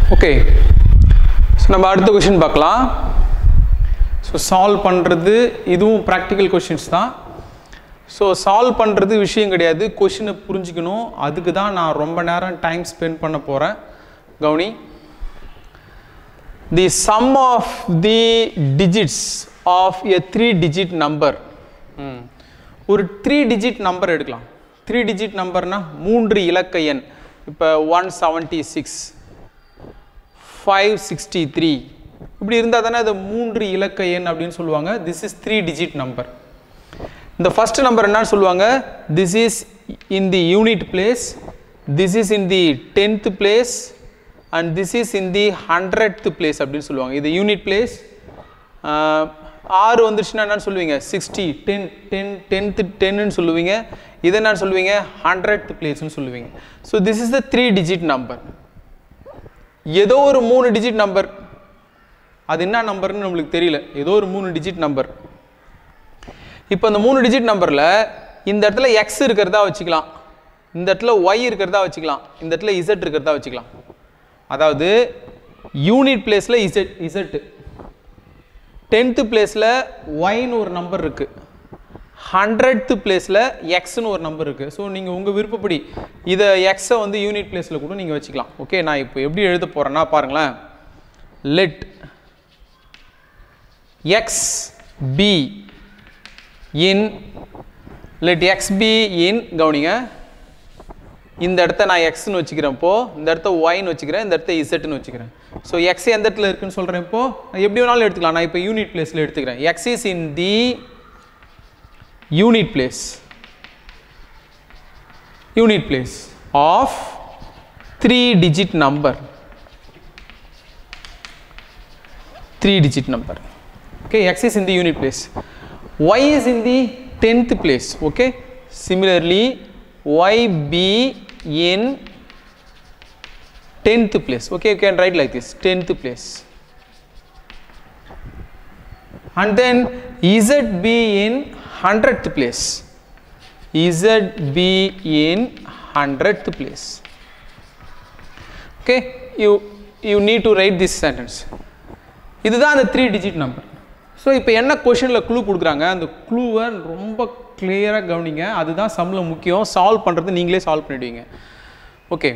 okay so நம்ம அடுத்த question பார்க்கலாம் ஸோ சால்வ் பண்ணுறது இதுவும் ப்ராக்டிக்கல் கொஷின்ஸ் தான் ஸோ சால்வ் பண்ணுறது விஷயம் கிடையாது கொஷினை புரிஞ்சுக்கணும் அதுக்கு தான் நான் ரொம்ப நேரம் டைம் ஸ்பெண்ட் பண்ண போகிறேன் கவுனி the sum of the digits of a three digit number ஒரு த்ரீ டிஜிட் நம்பர் எடுக்கலாம் த்ரீ டிஜிட் நம்பர்னா மூன்று இலக்க எண் இப்போ one seventy six five sixty three இப்படி இருந்தால் தானே அது மூன்று இலக்க எண் அப்படின்னு சொல்லுவாங்க this is three digit number இந்த ஃபர்ஸ்ட் நம்பர் என்னன்னு சொல்லுவாங்க this is in the unit place this is in the tenth place and this is in the hundred place அப்படின்னு சொல்லுவாங்க இது யூனிட் பிளேஸ் ஆறு வந்துருச்சுன்னா என்னன்னு சொல்லுவீங்க சிக்ஸ்டி டென் டென் டென்த்து டென்னு சொல்லுவீங்க இதை என்னன்னு சொல்லுவீங்க ஹண்ட்ரட் பிளேஸ்னு சொல்லுவீங்க so this is the three digit number ஏதோ ஒரு மூணு டிஜிட் நம்பர் அது என்ன நம்பர்னு நம்மளுக்கு தெரியல ஏதோ ஒரு மூணு டிஜிட் நம்பர் இப்போ அந்த மூணு டிஜிட் நம்பரில் இந்த இடத்துல எக்ஸ் இருக்கிறதா வச்சுக்கலாம் இந்த இடத்துல ஒய் இருக்கிறதா வச்சுக்கலாம் இந்த இடத்துல இசட் இருக்கிறதா வச்சுக்கலாம் அதாவது யூனிட் பிளேஸில் இசட் இசட்டு டென்த்து பிளேஸில் ஒய்னு ஒரு நம்பர் இருக்குது ஹண்ட்ரட்த்து பிளேஸில் எக்ஸ்னு ஒரு நம்பர் இருக்குது ஸோ நீங்கள் உங்கள் விருப்பப்படி இதை எக்ஸை வந்து யூனிட் பிளேஸில் கூட நீங்கள் வச்சுக்கலாம் ஓகே நான் இப்போ எப்படி எழுத போகிறேன்னா பாருங்களேன் let x be in let x be in கவனிங்க இந்த இடத்த நான் எக்ஸ்னு வச்சுக்கிறேன் இப்போ இந்த இடத்த ஒய்னு வச்சுக்கிறேன் இந்த இடத்த இசட்னு வச்சுக்கிறேன் ஸோ எக்ஸ் எந்த இடத்துல இருக்குன்னு சொல்கிறேன் இப்போ நான் எப்படி வேணாலும் எடுத்துக்கலாம் நான் இப்போ யூனிட் பிளேஸில் எடுத்துக்கிறேன் x is in the unit place unit place of three digit number three digit number okay x is in the unit place y is in the 10th place okay similarly y be in 10th place okay you can write like this 10th place and then z be in 100th place z be in 100th place okay you you need to write this sentence இதுதான் அந்த three digit number so இப்போ என்ன கொஷனில் clue கொடுக்குறாங்க அந்த க்ளூவை ரொம்ப கிளியராக கவனிங்க அதுதான் சம்மில் முக்கியம் சால்வ் பண்ணுறது நீங்களே சால்வ் பண்ணிடுவீங்க okay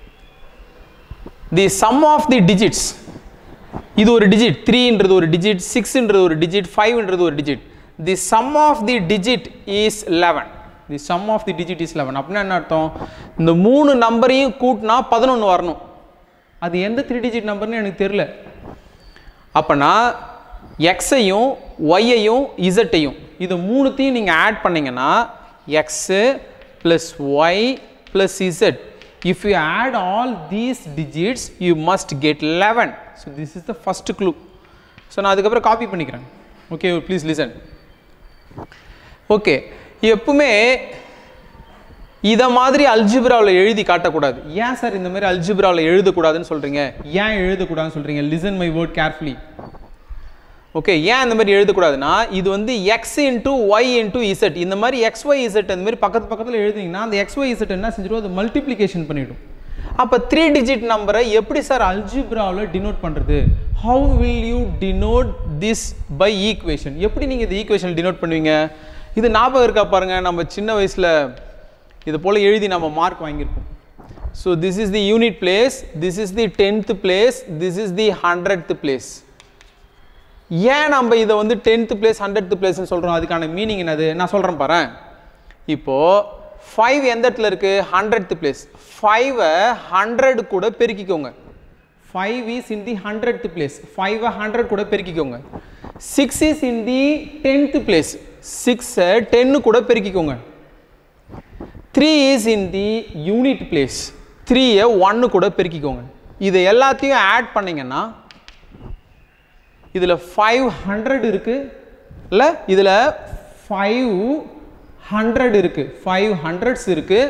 the sum of the digits இது ஒரு டிஜிட் த்ரீன்றது ஒரு டிஜிட் சிக்ஸ்ன்றது ஒரு டிஜிட் ஃபைவ்ன்றது ஒரு digit the sum of the digit is eleven the sum of the digit is eleven அப்படின்னா என்ன அர்த்தம் இந்த மூணு நம்பரையும் கூட்டினா பதினொன்று வரணும் அது எந்த த்ரீ டிஜிட் நம்பர்னு எனக்கு தெரில அப்போனா எக்ஸையும் ஒய்யையும் இசட்டையும் இது மூணுத்தையும் நீங்கள் ஆட் பண்ணிங்கன்னா x plus y plus z if you add all these digits you must get 11 so this is the first clue so நான் அதுக்கப்புறம் காப்பி பண்ணிக்கிறேன் ஓகே ப்ளீஸ் லிசன் ஓகே எப்பவுமே இதை மாதிரி அல்ஜிப்ராவில் எழுதி காட்டக்கூடாது ஏன் சார் இந்த மாதிரி அல்ஜிப்ராவில் எழுதக்கூடாதுன்னு சொல்கிறீங்க ஏன் எழுதக்கூடாதுன்னு சொல்கிறீங்க listen my word carefully okay ஏன் இந்த மாதிரி எழுதக்கூடாதுன்னா இது வந்து x into y into z இந்த மாதிரி எக்ஸ் ஒய் இசட் அந்த மாதிரி பக்கத்து பக்கத்தில் எழுதிங்கன்னா அந்த எக்ஸ் ஒய் இசட் என்ன செஞ்சிடும் அது மல்டிப்ளிகேஷன் பண்ணிவிடும் அப்போ த்ரீ டிஜிட் நம்பரை எப்படி சார் அல்ஜிப்ராவில் டினோட் பண்ணுறது how will you denote this by equation எப்படி நீங்கள் இந்த ஈக்குவேஷன் டினோட் பண்ணுவீங்க இது ஞாபகம் இருக்கா பாருங்கள் நம்ம சின்ன வயசில் இது போல் எழுதி நம்ம மார்க் வாங்கியிருப்போம் so this is the unit place this is the tenth place this is the hundred place ஏன் நம்ம இதை வந்து டென்த்து பிளேஸ் ஹண்ட்ரட் பிளேஸ்னு சொல்கிறோம் அதுக்கான மீனிங் என்னது நான் சொல்கிறேன் பாரு இப்போது ஃபைவ் எந்த இடத்துல இருக்குது ஹண்ட்ரட் பிளேஸ் ஃபைவை ஹண்ட்ரட் கூட பெருக்கிக்கோங்க five is in the hundred place ஃபைவை ஹண்ட்ரட் கூட பெருக்கிக்கோங்க six is in the tenth place சிக்ஸை டென்னு கூட பெருக்கிக்கோங்க three is in the unit place த்ரீயை ஒன்று கூட பெருக்கிக்கோங்க இதை எல்லாத்தையும் ஆட் பண்ணிங்கன்னா இதில் ஃபைவ் ஹண்ட்ரட் இருக்குது இல்லை இதில் ஃபைவ் ஹண்ட்ரட் இருக்குது ஃபைவ் ஹண்ட்ரட்ஸ் இருக்குது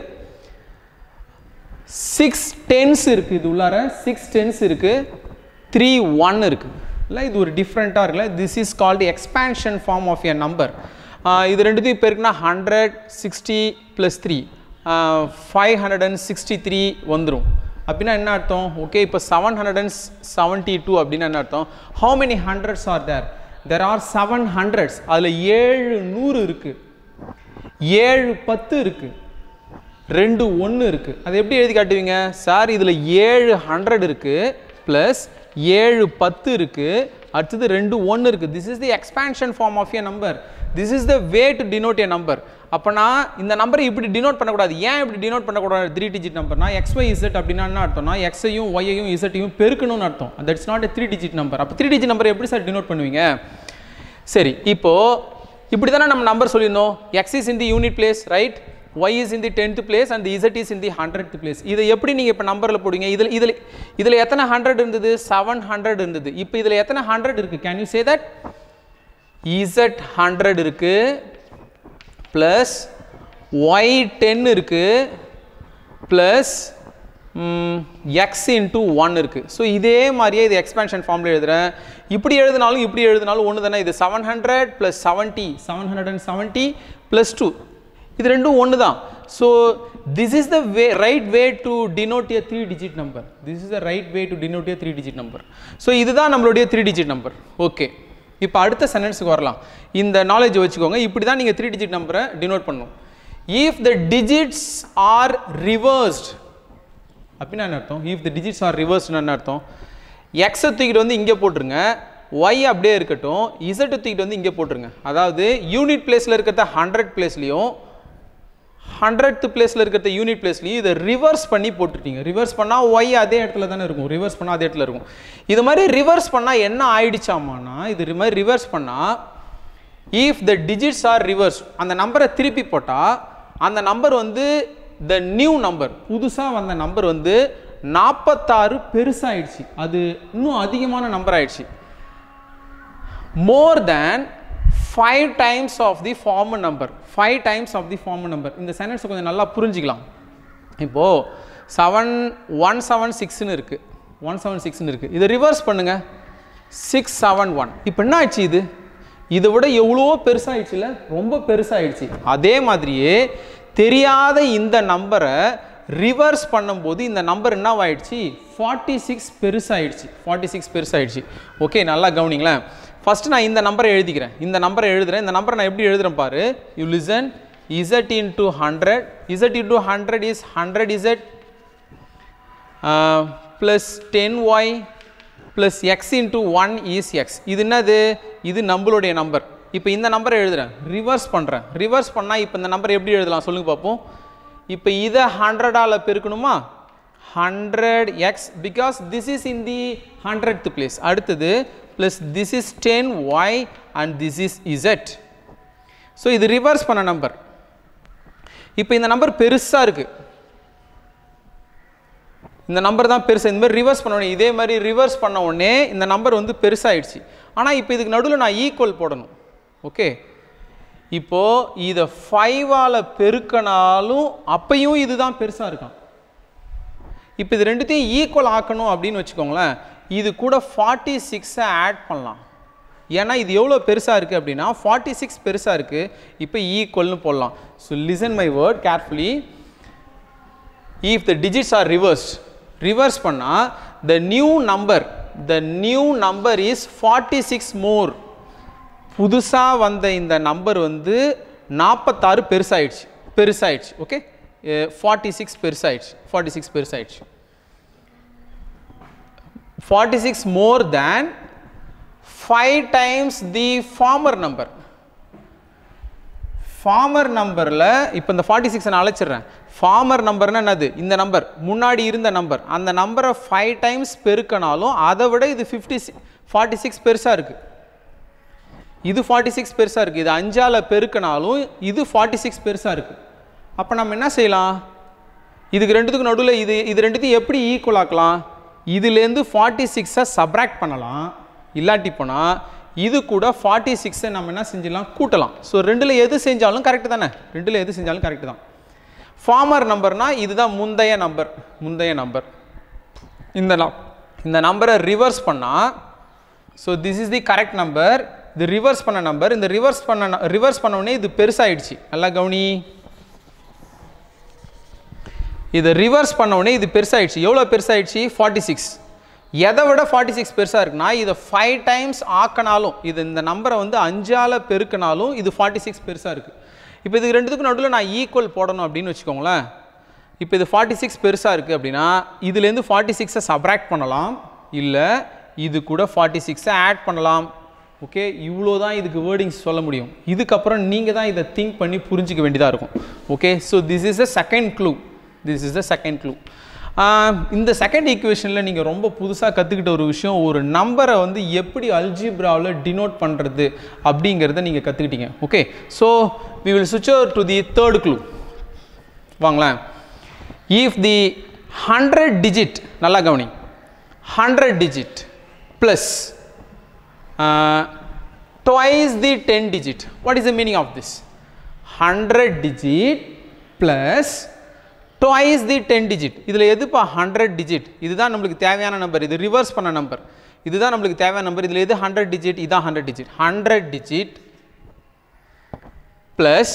சிக்ஸ் டென்ஸ் இருக்குது இது உள்ளார சிக்ஸ் டென்ஸ் இருக்குது த்ரீ ஒன் இருக்குது இல்லை இது ஒரு டிஃப்ரெண்ட்டாக இருக்குல்ல this is called expansion form of a number இது ரெண்டுத்தையும் இப்போ இருக்குன்னா hundred sixty plus three five hundred and sixty three வந்துடும் அப்படின்னா என்ன அர்த்தம் ஓகே இப்போ seven hundred and seventy two அப்படின்னா என்ன அர்த்தம் how many hundreds are there there are seven hundreds அதில் ஏழு நூறு இருக்குது ஏழு பத்து இருக்குது ரெண்டு ஒன்று இருக்குது அது எப்படி எழுதி காட்டுவீங்க சார் இதில் ஏழு ஹண்ட்ரட் இருக்குது ப்ளஸ் ஏழு பத்து இருக்குது அடுத்தது ரெண்டு ஒன்று இருக்குது this is the expansion form of a number this is the way to denote a number அப்போனா இந்த நம்பரை இப்படி டினோட் பண்ணக்கூடாது ஏன் இப்படி டினோட் பண்ணக்கூடாது த்ரீ டிஜிட் நம்பர்னா எக்ஸ் ஒய் இசட் அப்படின்னா என்ன அர்த்தம்னா எக்ஸையும் ஒய்யையும் இசட்டையும் பெருக்கணும்னு அர்த்தம் that's not a three digit number அப்போ த்ரீ டிஜிட் நம்பர் எப்படி சார் டினோட் பண்ணுவீங்க சரி இப்போ இப்படி தானே நம்ம நம்பர் சொல்லியிருந்தோம் X is in the unit place right Y is in the tenth place and Z is in the hundred place இதை எப்படி நீங்கள் இப்போ நம்பரில் போடுவீங்க இதில் இதில் இதில் எத்தனை ஹண்ட்ரட் இருந்தது செவன் ஹண்ட்ரட் இருந்தது இப்போ இதில் எத்தனை ஹண்ட்ரட் இருக்குது can you say that Z hundred இருக்குது ப்ளஸ் ஒய் டென் இருக்குது ப்ளஸ் எக்ஸ் இன்ட்டு ஒன் இருக்குது ஸோ இதே மாதிரியே இது எக்ஸ்பேன்ஷன் ஃபார்மில் எழுதுறேன் இப்படி எழுதினாலும் இப்படி எழுதினாலும் ஒன்று தானே இது seven hundred plus seventy seven hundred and seventy plus two இது ரெண்டும் ஒன்று தான் so this is the way right way to denote a three digit number this is the right way to denote a three digit number so இதுதான் நம்மளுடைய three digit number okay இப்போ அடுத்த சென்டென்ஸுக்கு வரலாம் இந்த நாலேஜ் வச்சுக்கோங்க இப்படி தான் நீங்கள் த்ரீ டிஜிட் நம்பரை டினோட் பண்ணணும் if the digits are reversed அப்படின்னா என்ன அர்த்தம் இஃப் த டிஜிட்ஸ் ஆர் ரிவர்ஸ்னு என்ன அர்த்தம் எக்ஸை தூக்கிட்டு வந்து இங்கே போட்டுருங்க ஒய் அப்படியே இருக்கட்டும் இசட்டை தூக்கிட்டு வந்து இங்கே போட்டுருங்க அதாவது யூனிட் பிளேஸில் இருக்கிறத ஹண்ட்ரட் பிளேஸ்லையும் ஹண்ட்ரட் பிளேஸில் இருக்கிற யூனிட் பிளேஸ்லையும் இதை ரிவர்ஸ் பண்ணி போட்டுட்டீங்க ரிவர்ஸ் பண்ணால் ஒய் அதே இடத்துல தானே இருக்கும் ரிவர்ஸ் பண்ணால் அதே இடத்துல இருக்கும் இது மாதிரி ரிவர்ஸ் பண்ணால் என்ன ஆயிடுச்சாமானா இது மாதிரி ரிவர்ஸ் பண்ணால் if the digits are reverse அந்த நம்பரை திருப்பி போட்டால் அந்த நம்பர் வந்து த நியூ நம்பர் புதுசாக வந்த நம்பர் வந்து நாற்பத்தாறு பெருசாகிடுச்சு அது இன்னும் அதிகமான நம்பர் ஆயிடுச்சு more than five times of the form number five times of the form number இந்த சென்டென்ஸை கொஞ்சம் நல்லா புரிஞ்சிக்கலாம் இப்போது செவன் ஒன் செவன் சிக்ஸ்னு இருக்குது ஒன் செவன் சிக்ஸ்னு இருக்குது இதை ரிவர்ஸ் பண்ணுங்கள் சிக்ஸ் செவன் ஒன் இப்போ என்ன ஆயிடுச்சு இது இதை விட எவ்வளோ பெருசாகிடுச்சுல ரொம்ப பெருசாகிடுச்சு அதே மாதிரியே தெரியாத இந்த நம்பரை ரிவர்ஸ் பண்ணும்போது இந்த நம்பர் என்னவாயிடுச்சு ஃபார்ட்டி சிக்ஸ் பெருசாகிடுச்சு ஃபார்ட்டி சிக்ஸ் பெருசாகிடுச்சு ஓகே நல்லா கவனிங்களேன் ஃபஸ்ட்டு நான் இந்த நம்பரை எழுதிக்கிறேன் இந்த நம்பரை எழுதுறேன் இந்த நம்பரை நான் எப்படி எழுதுறேன் பாரு you listen Z into hundred Z into hundred is hundred Z plus ten Y plus X into one is X இது என்னது இது நம்மளுடைய நம்பர் இப்போ இந்த நம்பரை எழுதுறேன் ரிவர்ஸ் பண்ணுறேன் ரிவர்ஸ் பண்ணால் இப்போ இந்த நம்பர் எப்படி எழுதலாம் சொல்லுங்க பார்ப்போம் இப்போ இதை ஹண்ட்ரடால் பெருக்கணுமா hundred X because this is in the hundred place அடுத்தது plus this is ten Y and this is Z so இது ரிவர்ஸ் பண்ண நம்பர் இப்போ இந்த நம்பர் பெருசாக இருக்குது இந்த நம்பர் தான் பெருசு இந்த மாதிரி ரிவர்ஸ் பண்ண உடனே இதே மாதிரி ரிவர்ஸ் பண்ண உடனே இந்த நம்பர் வந்து பெருசாகிடுச்சு ஆனால் இப்போ இதுக்கு நடுவில் நான் ஈக்குவல் போடணும் ஓகே இப்போது இதை ஃபைவால் பெருக்கினாலும் அப்பையும் இதுதான் பெருசாக இருக்கான் இப்போ இது ரெண்டுத்தையும் ஈக்குவல் ஆக்கணும் அப்படின்னு வச்சுக்கோங்களேன் இது கூட ஃபார்ட்டி சிக்ஸை ஆட் பண்ணலாம் ஏன்னா இது எவ்வளோ பெருசாக இருக்குது அப்படின்னா ஃபார்ட்டி சிக்ஸ் பெருசாக இருக்குது இப்போ ஈக்குவல்னு போடலாம் so listen my word carefully if the digits are reversed reverse பண்ணால் the new number the new number is forty six more புதுசாக வந்த இந்த நம்பர் வந்து நாற்பத்தாறு பெருசாயிடுச்சு பெருசாயிடுச்சு ஓகே ஃபார்ட்டி சிக்ஸ் பெருசாயிடுச்சு ஃபார்ட்டி சிக்ஸ் பெருசாயிடுச்சு forty six more than five times the former number former நம்பரில் இப்போ இந்த ஃபார்ட்டி சிக்ஸ் நான் அழைச்சிடுறேன் ஃபார்மர் நம்பர்னா என்னது இந்த நம்பர் முன்னாடி இருந்த நம்பர் அந்த நம்பரை ஃபைவ் டைம்ஸ் பெருக்கினாலும் அதை விட இது ஃபிஃப்டி ஃபார்ட்டி சிக்ஸ் பெருசாக இருக்குது இது ஃபார்ட்டி சிக்ஸ் பெருசாக இருக்குது இது அஞ்சால் பெருக்கினாலும் இது ஃபார்ட்டி சிக்ஸ் பெருசாக இருக்குது அப்போ நம்ம என்ன செய்யலாம் இதுக்கு ரெண்டுத்துக்கும் நடுவில் இது இது ரெண்டுத்தையும் எப்படி ஈக்குவல் ஆக்கலாம் இதுலேருந்து ஃபார்ட்டி சிக்ஸை சப்ராக்ட் பண்ணலாம் இல்லாட்டி போனால் இது கூட ஃபார்ட்டி சிக்ஸை நம்ம என்ன செஞ்சிடலாம் கூட்டலாம் ஸோ ரெண்டில் எது செஞ்சாலும் கரெக்டு தானே ரெண்டில் எது செஞ்சாலும் கரெக்டு தான் ஃபார்மர் நம்பர்னா இதுதான் முந்தைய நம்பர் முந்தைய நம்பர் இந்த நம் இந்த நம்பரை ரிவர்ஸ் பண்ணால் so this is the correct number இது ரிவர்ஸ் பண்ண நம்பர் இந்த ரிவர்ஸ் பண்ண ரிவர்ஸ் பண்ண உடனே இது பெருசாயிடுச்சு நல்லா கவனி இதை ரிவர்ஸ் பண்ண உடனே இது பெருசாயிடுச்சு எவ்வளோ பெருசாயிடுச்சு ஃபார்ட்டி சிக்ஸ் எதை விட ஃபார்ட்டி சிக்ஸ் பெருசாக இருக்குன்னா இதை ஃபைவ் டைம்ஸ் ஆக்கினாலும் இது இந்த நம்பரை வந்து அஞ்சால் பெருக்கினாலும் இது ஃபார்ட்டி சிக்ஸ் பெருசாக இருக்குது இப்போ இது ரெண்டுத்துக்கும் நடுவில் நான் ஈக்குவல் போடணும் அப்படின்னு வச்சுக்கோங்களேன் இப்போ இது ஃபார்ட்டி சிக்ஸ் பெருசாக இருக்குது அப்படின்னா இதுலேருந்து ஃபார்ட்டி சிக்ஸை சப்ராக்ட் பண்ணலாம் இல்லை இது கூட ஃபார்ட்டி சிக்ஸை ஆட் பண்ணலாம் ஓகே இவ்வளோ தான் இதுக்கு வேர்டிங்ஸ் சொல்ல முடியும் இதுக்கப்புறம் நீங்கள் தான் இதை திங்க் பண்ணி புரிஞ்சிக்க வேண்டியதாக இருக்கும் okay so this is the second clue this is the second clue இந்த செகண்ட் ஈக்குவேஷனில் நீங்கள் ரொம்ப புதுசாக கற்றுக்கிட்ட ஒரு விஷயம் ஒரு நம்பரை வந்து எப்படி அல்ஜிப்ராவில் டினோட் பண்ணுறது அப்படிங்கிறத நீங்கள் கற்றுக்கிட்டீங்க okay so we will switch over to the third clue வாங்களேன் இஃப் தி ஹண்ட்ரட் டிஜிட் நல்லா கவனி hundred digit plus twice the 10 digit what is the meaning of this 100 digit plus twice the 10 digit இதில் எதுப்பா 100 digit இதுதான் நம்மளுக்கு தேவையான number இது reverse பண்ண நம்பர் இதுதான் நம்மளுக்கு தேவையான நம்பர் இதில் எது 100 digit இதான் 100 digit 100 digit plus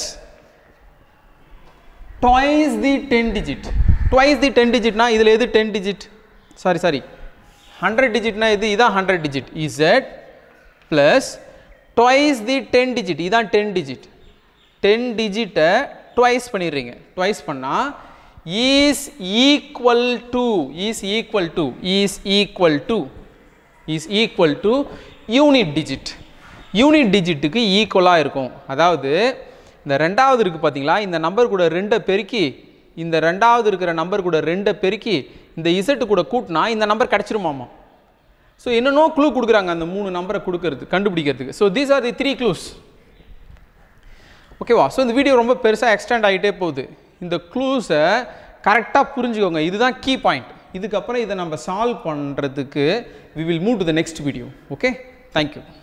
twice the 10 digit twice the 10 digit னா இதில் எது 10 digit சாரி சாரி 100 digitனா இது இதான் 100 digit z plus twice the 10 digit இதான் 10 digit 10 digit-அ twice பண்ணிடுறீங்க twice பண்ணா is equal to is equal to is equal to is equal to unit digit unit டிஜிட்டுக்கு ஈக்குவலாக இருக்கும் அதாவது இந்த ரெண்டாவது இருக்குது பார்த்தீங்களா இந்த நம்பர் கூட ரெண்டை பெருக்கி இந்த ரெண்டாவது இருக்கிற நம்பர் கூட ரெண்டை பெருக்கி இந்த இசட்டு கூட கூட்டினா இந்த நம்பர் கிடச்சிருமாமா ஸோ என்னென்னோ க்ளூ கொடுக்குறாங்க அந்த மூணு நம்பரை கொடுக்கறது கண்டுபிடிக்கிறதுக்கு so these are the three clues ஓகேவா ஸோ இந்த வீடியோ ரொம்ப பெருசாக எக்ஸ்டெண்ட் ஆகிட்டே போகுது இந்த க்ளூஸை கரெக்டாக புரிஞ்சுக்கோங்க இதுதான் கீ பாயிண்ட் இதுக்கப்புறம் இதை நம்ம சால்வ் பண்ணுறதுக்கு we will move to the next video okay thank you